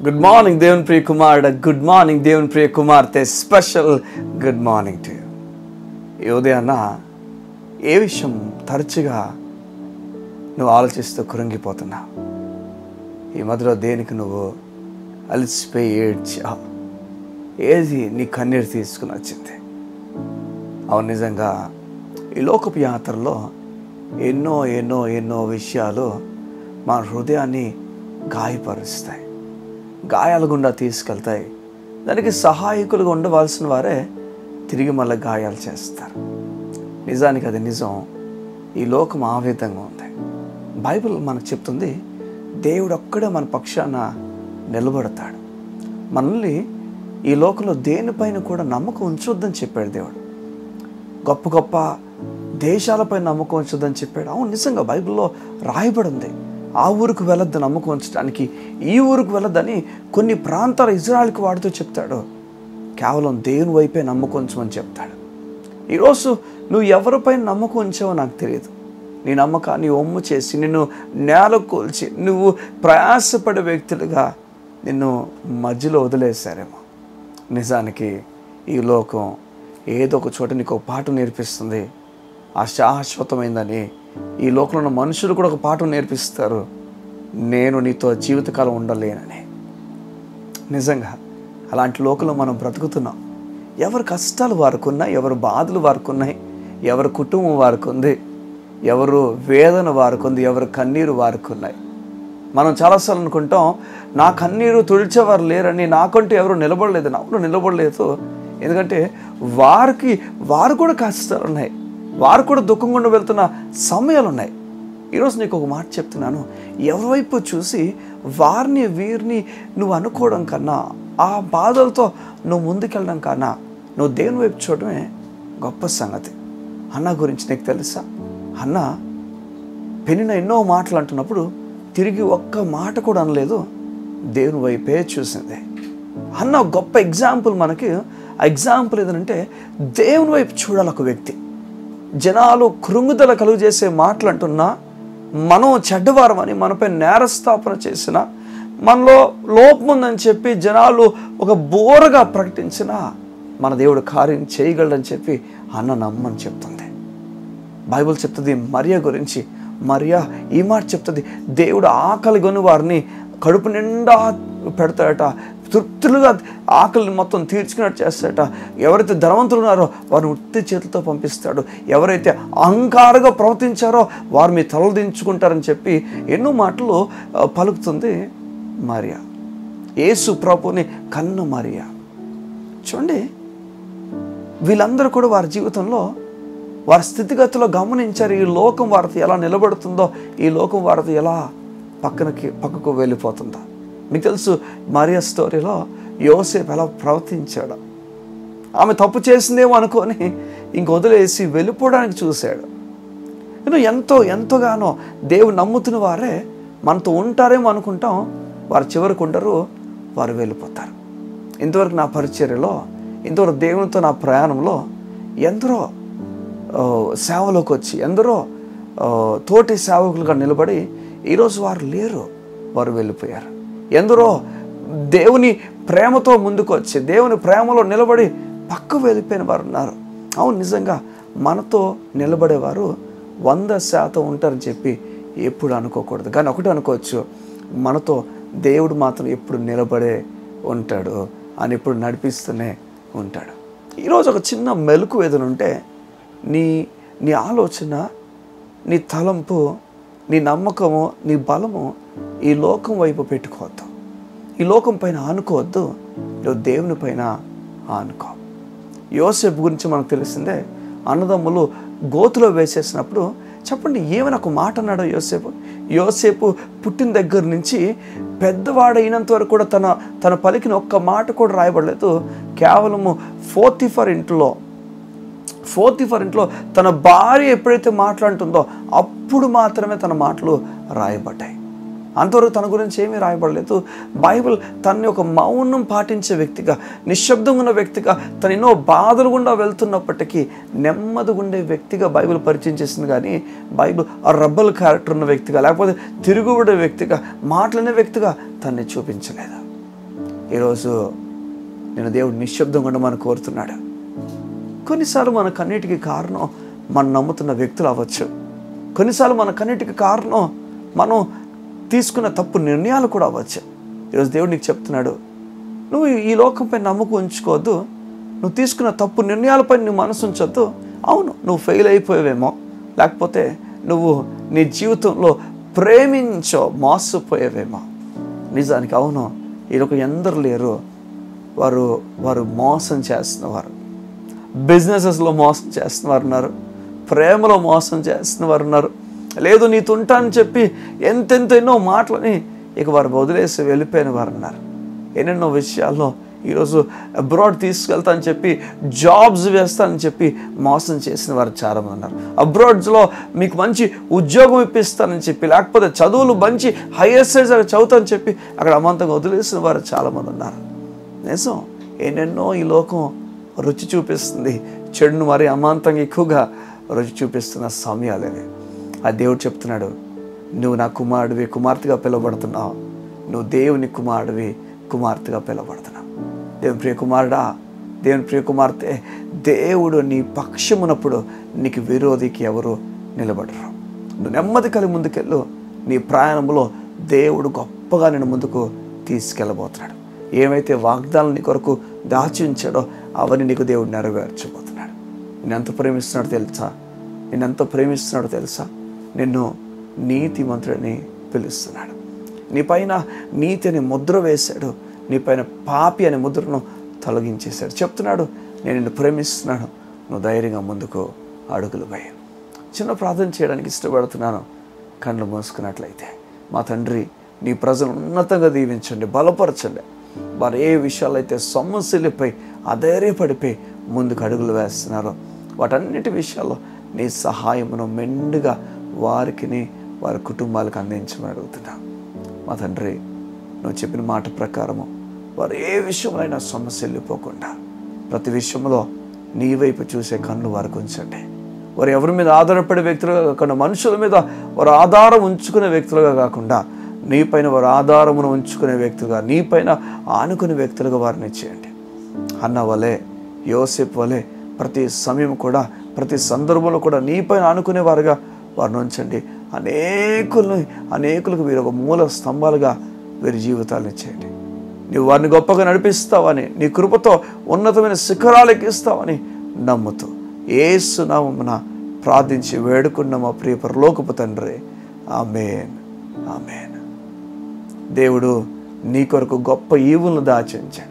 good morning దేవుని ప్రియ కుమారుడు good morning దేవుని ప్రియ కుమార్తె special good morning to you ఈ ఉదయాన్న ఏ విషయం తరచుగా నువ్వు ఆలోచిస్తూ కృంగిపోతున్నావు ఈ మధ్యలో దేనికి నువ్వు అలసిపోయి ఏడ్చావు ఏది నీ కన్నీరు తీసుకుని వచ్చింది అవును నిజంగా ఈ లోకపు యాత్రలో ఎన్నో ఎన్నో ఎన్నో విషయాలు మన హృదయాన్ని గాయపరుస్తాయి గాయాల గుండా తీసుకెళ్తాయి దానికి సహాయకులుగా ఉండవలసిన వారే తిరిగి మళ్ళీ గాయాలు చేస్తారు నిజానికి అది నిజం ఈ లోకం ఆ విధంగా ఉంది బైబిల్ మనకు చెప్తుంది దేవుడు ఒక్కడే మన పక్షాన నిలబడతాడు మనల్ని ఈ లోకంలో దేనిపైన కూడా నమ్మకం ఉంచొద్దని చెప్పాడు దేవుడు గొప్ప గొప్ప దేశాలపై నమ్మకం ఉంచొద్దని చెప్పాడు అవును నిజంగా బైబిల్లో రాయబడి ఉంది ఆ ఊరికి వెళ్ళొద్దు నమ్మకం ఉంచడానికి ఈ ఊరికి వెళ్ళొద్దని కొన్ని ప్రాంతాల ఇజ్రాయల్కి వాడుతూ చెప్తాడు కేవలం దేవుని వైపే నమ్మకం ఉంచమని చెప్తాడు ఈరోజు నువ్వు ఎవరిపైన నమ్మకం ఉంచావో నాకు తెలియదు నీ నమ్మకాన్ని ఒమ్ము చేసి నిన్ను నేల కూల్చి నువ్వు ప్రయాసపడే వ్యక్తులుగా నిన్ను మధ్యలో వదిలేశారేమో నిజానికి ఈ లోకం ఏదో ఒక చోట నీకు ఒక పాఠం నేర్పిస్తుంది ఆ శాశ్వతమైందని ఈ లోకంలో ఉన్న మనుషులు కూడా ఒక పాఠం నేర్పిస్తారు నేను నీతో జీవితకాలం ఉండలేనని నిజంగా అలాంటి లోకంలో మనం బ్రతుకుతున్నాం ఎవరి కష్టాలు వారికి ఉన్నాయి ఎవరి బాధలు వారికి ఉన్నాయి ఎవరి కుటుంబం వారికి ఉంది ఎవరు వేదన వారికి ఉంది ఎవరి కన్నీరు వారికి ఉన్నాయి మనం చాలాసార్లు అనుకుంటాం నా కన్నీరు తుడిచేవారు లేరని నాకంటూ ఎవరు నిలబడలేదు అవును నిలబడలేదు ఎందుకంటే వారికి వారు కూడా కష్టాలు ఉన్నాయి వారు కూడా దుఃఖం గుండా వెళ్తున్న సమయాలు ఉన్నాయి ఈరోజు నీకు ఒక మాట చెప్తున్నాను ఎవరి వైపు చూసి వారిని వీరిని నువ్వు అనుకోవడం కన్నా ఆ బాధలతో నువ్వు ముందుకెళ్ళడం కన్నా నువ్వు దేవుని వైపు చూడడమే గొప్ప సంగతి అన్న గురించి నీకు తెలుసా అన్న పెనిన ఎన్నో మాటలు అంటున్నప్పుడు తిరిగి ఒక్క మాట కూడా అనలేదు దేవుని వైపే చూసింది అన్న ఒక గొప్ప ఎగ్జాంపుల్ మనకి ఆ ఎగ్జాంపుల్ ఏదంటే దేవుని వైపు చూడాలి ఒక వ్యక్తి జనాలు కృంగుదల కలుగు చేసే మాటలు అంటున్నా మనం చెడ్డవారమని మనపై నేరస్థాపన చేసిన మనలో లోపం ఉందని చెప్పి జనాలు ఒక బోరగా ప్రకటించిన మన దేవుడు కార్యం చేయగలడని చెప్పి అన్న నమ్మని చెప్తుంది బైబిల్ చెప్తుంది మరియా గురించి మరియా ఈ మాట చెప్తుంది దేవుడు ఆకలి కొని వారిని కడుపు నిండా పెడతాడట తృప్తులుగా ఆకలిని మొత్తం తీర్చుకున్నట్టు చేస్తాడట ఎవరైతే ధనవంతులు ఉన్నారో వారిని ఉత్తి చేతులతో పంపిస్తాడు ఎవరైతే అహంకారంగా ప్రవర్తించారో వారు మీ తలలు దించుకుంటారని చెప్పి ఎన్నో మాటలు ఆ, పలుకుతుంది మరియా యేసు ప్రభుని కన్న మరియా చూడండి వీళ్ళందరూ కూడా వారి జీవితంలో వారి స్థితిగతుల్లో గమనించారు ఈ లోకం వారితో ఎలా నిలబడుతుందో ఈ లోకం వారితో ఎలా పక్కనకి పక్కకు వెళ్ళిపోతుందో మీకు తెలుసు మరియా స్టోరీలో యోసేపు ఎలా ప్రవర్తించాడు ఆమె తప్పు చేసిందేమో అనుకొని ఇంక వదిలేసి వెళ్ళిపోవడానికి చూశాడు నేను ఎంతో ఎంతగానో దేవుడు నమ్ముతున్న వారే మనతో ఉంటారేమో అనుకుంటాం వారు చివరికి ఉండరు వారు వెళ్ళిపోతారు ఇంతవరకు నా పరిచర్యలో ఇంతవరకు దేవునితో నా ప్రయాణంలో ఎందరో ఆ, సేవలోకి వచ్చి ఎందరో ఆ, తోటి సేవకులుగా నిలబడి ఈరోజు వారు లేరు వారు వెళ్ళిపోయారు ఎందరో దేవుని ప్రేమతో ముందుకు వచ్చి దేవుని ప్రేమలో నిలబడి పక్క వెళ్ళిపోయిన వారు ఉన్నారు అవును నిజంగా మనతో నిలబడేవారు వంద శాతం ఉంటారని చెప్పి ఎప్పుడు అనుకోకూడదు కానీ ఒకటి అనుకోవచ్చు మనతో దేవుడు మాత్రం ఎప్పుడు నిలబడే ఉంటాడు అని ఎప్పుడు నడిపిస్తూనే ఉంటాడు ఈరోజు ఒక చిన్న మెలకు ఏదైనా ఉంటే నీ నీ ఆలోచన నీ తలంపు నీ నమ్మకము నీ బలము ఈ లోకం వైపు పెట్టుకోవద్దు ఈ లోకం పైన ఆనుకోవద్దు నువ్వు దేవుని పైన ఆనుకో యోసేపు గురించి మనకు తెలిసిందే అన్నదమ్ములు గోతులో వేసేసినప్పుడు చెప్పండి ఏమైనా ఒక మాట అన్నాడో యోసేపు యోసేపు పుట్టిన దగ్గర నుంచి పెద్దవాడైనంత వరకు కూడా తన తన పలికిన ఒక్క మాట కూడా రాయబడలేదు కేవలము ఫోర్త్ ఫర్ ఇంట్లో ఫోర్త్ ఫర్ ఇంట్లో తన భార్య ఎప్పుడైతే మాట్లాడుతుందో అప్పుడు మాత్రమే తన మాటలు రాయబడ్డాయి అంతవరకు తన గురించి ఏమీ రాయబడలేదు బైబిల్ తనని ఒక మౌనం పాటించే వ్యక్తిగా నిశ్శబ్దంగా ఉన్న వ్యక్తిగా తను ఎన్నో బాధలు గుండా వెళ్తున్నప్పటికీ నెమ్మదిగా ఉండే వ్యక్తిగా బైబిల్ పరిచయం చేసింది కానీ బైబిల్ ఆ రబ్బల్ క్యారెక్టర్ ఉన్న వ్యక్తిగా లేకపోతే తిరుగుబడే వ్యక్తిగా మాట్లాడే వ్యక్తిగా తన్ని చూపించలేదు ఈరోజు నేను దేవుడు నిశ్శబ్దంగా ఉండమని కోరుతున్నాడు కొన్నిసార్లు మన కన్నిటికి కారణం మనం నమ్ముతున్న వ్యక్తులు అవ్వచ్చు కొన్నిసార్లు మన కన్నిటికి కారణం మనం తీసుకున్న తప్పు నిర్ణయాలు కూడా అవ్వచ్చు ఈరోజు దేవుడు నీకు చెప్తున్నాడు నువ్వు ఈ లోకంపై నమ్మకం ఉంచుకోవద్దు నువ్వు తీసుకున్న తప్పు నిర్ణయాలపై నీ మనసు ఉంచొద్దు అవును నువ్వు ఫెయిల్ అయిపోయావేమో లేకపోతే నువ్వు నీ జీవితంలో ప్రేమించో మోసపోయావేమో నిజానికి అవును ఈరోజు ఎందరు లేరు వారు వారు మోసం చేస్తున్నవారు బిజినెసెస్లో మోసం చేస్తున్న వారు ఉన్నారు ప్రేమలో మోసం చేస్తున్న వారు ఉన్నారు లేదు నీతో ఉంటానని చెప్పి ఎంతెంత ఎన్నో మాటలని ఇక వారు వదిలేసి వెళ్ళిపోయిన వారు ఉన్నారు ఎన్నెన్నో విషయాల్లో ఈరోజు అబ్రాడ్ తీసుకెళ్తానని చెప్పి జాబ్స్ వేస్తానని చెప్పి మోసం చేసిన వారు చాలామంది ఉన్నారు అబ్రాడ్స్లో మీకు మంచి ఉద్యోగం ఇప్పిస్తానని చెప్పి లేకపోతే చదువులు మంచి హైయర్ స్టడీస్ అక్కడ చదువుతానని చెప్పి అక్కడ అమాంతంగా వదిలేసిన వారు చాలామంది ఉన్నారు నిజం ఎన్నెన్నో ఈ లోకం రుచి చూపిస్తుంది చెడును మరి అమాంతంగా ఎక్కువగా రుచి చూపిస్తున్న సమయాలు ఇవి ఆ దేవుడు చెప్తున్నాడు నువ్వు నా కుమారుడివి కుమార్తెగా పిలువబడుతున్నావు నువ్వు దేవుని కుమారుడివి కుమార్తెగా పిలువబడుతున్నావు దేవుని ప్రియ కుమారుడా దేవుని ప్రియ కుమార్తె దేవుడు నీ పక్షమునప్పుడు నీకు విరోధికి ఎవరు నిలబడరు నువ్వు నెమ్మది కలిగి ముందుకెళ్ళు నీ ప్రయాణంలో దేవుడు గొప్పగా నేను ముందుకు తీసుకెళ్ళబోతున్నాడు ఏమైతే వాగ్దానం నీ కొరకు దాచి ఉంచాడో అవన్నీ నీకు దేవుడు నెరవేర్చబోతున్నాడు నేను ఎంత ప్రేమిస్తున్నాడో తెలుసా నేను ఎంత ప్రేమిస్తున్నాడో తెలుసా నిన్ను నీతిమంతుడని పిలుస్తున్నాడు నీ పైన నీతి అనే ముద్ర వేశాడు నీ పైన పాపి అనే ముద్రను తొలగించేశాడు చెప్తున్నాడు నేను నిన్ను ప్రేమిస్తున్నాను నువ్వు ధైర్యంగా ముందుకు అడుగులు వేయ చిన్న ప్రార్థన చేయడానికి ఇష్టపడుతున్నాను కళ్ళు మూసుకున్నట్లయితే మా తండ్రి నీ ప్రజలు ఉన్నతంగా దీవించండి బలపరచండి వారు ఏ విషయాలైతే సమస్యలపై అధైర్యపడిపోయి ముందుకు అడుగులు వేస్తున్నారో వాటన్నిటి విషయాల్లో నీ సహాయమును మెండుగా వారికి వారి కుటుంబాలకు అందించమని అడుగుతున్నా మా తండ్రి నువ్వు చెప్పిన మాట ప్రకారము వారు ఏ విషయంలో సమస్య వెళ్ళిపోకుండా ప్రతి విషయంలో నీ వైపు చూసే కన్ను వారికి ఉంచండి వారు ఎవరి మీద ఆధారపడే వ్యక్తులుగా కాకుండా మనుషుల మీద వారు ఆధారం ఉంచుకునే వ్యక్తులుగా కాకుండా నీపైన వారు ఆధారమును ఉంచుకునే వ్యక్తులుగా నీపైన ఆనుకునే వ్యక్తులుగా వారిని చేయండి అన్న వలె యోసేపు వలె ప్రతి సమయం కూడా ప్రతి సందర్భంలో కూడా నీపైన ఆనుకునేవారుగా వారిని ఉంచండి అనేకుల్ని అనేకులకు మీరు ఒక మూల స్తంభాలుగా వీరి జీవితాలను ఇచ్చేయండి నీవు వారిని గొప్పగా నడిపిస్తావని నీ కృపతో ఉన్నతమైన శిఖరాలకు ఇస్తావని నమ్ముతూ ఏసునామమున ప్రార్థించి వేడుకున్న మా ప్రియ పరలోకపు తండ్రి ఆమెన్ ఆమెన్ దేవుడు నీ కొరకు గొప్ప ఈవులను దాచించాడు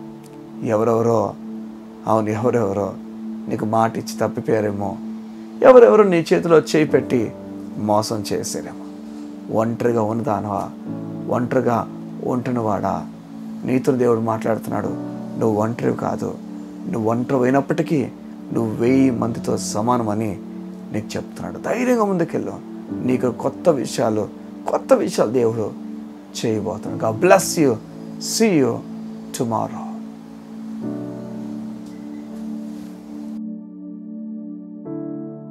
ఎవరెవరో అవును ఎవరెవరో నీకు మాట ఇచ్చి తప్పిపోయారేమో ఎవరెవరో నీ చేతిలో చేయి పెట్టి మోసం చేశారేమో ఒంటరిగా ఉన్నదానవా ఒంటరిగా ఉంటున్నవాడా నీతో దేవుడు మాట్లాడుతున్నాడు నువ్వు ఒంటరి కాదు నువ్వు ఒంటరి అయినప్పటికీ నువ్వు వెయ్యి మందితో సమానమని నీకు చెప్తున్నాడు ధైర్యంగా ముందుకెళ్ళు నీకు కొత్త విషయాలు కొత్త విషయాలు దేవుడు చేయబోతున్నాడు గా bless you see you tomorrow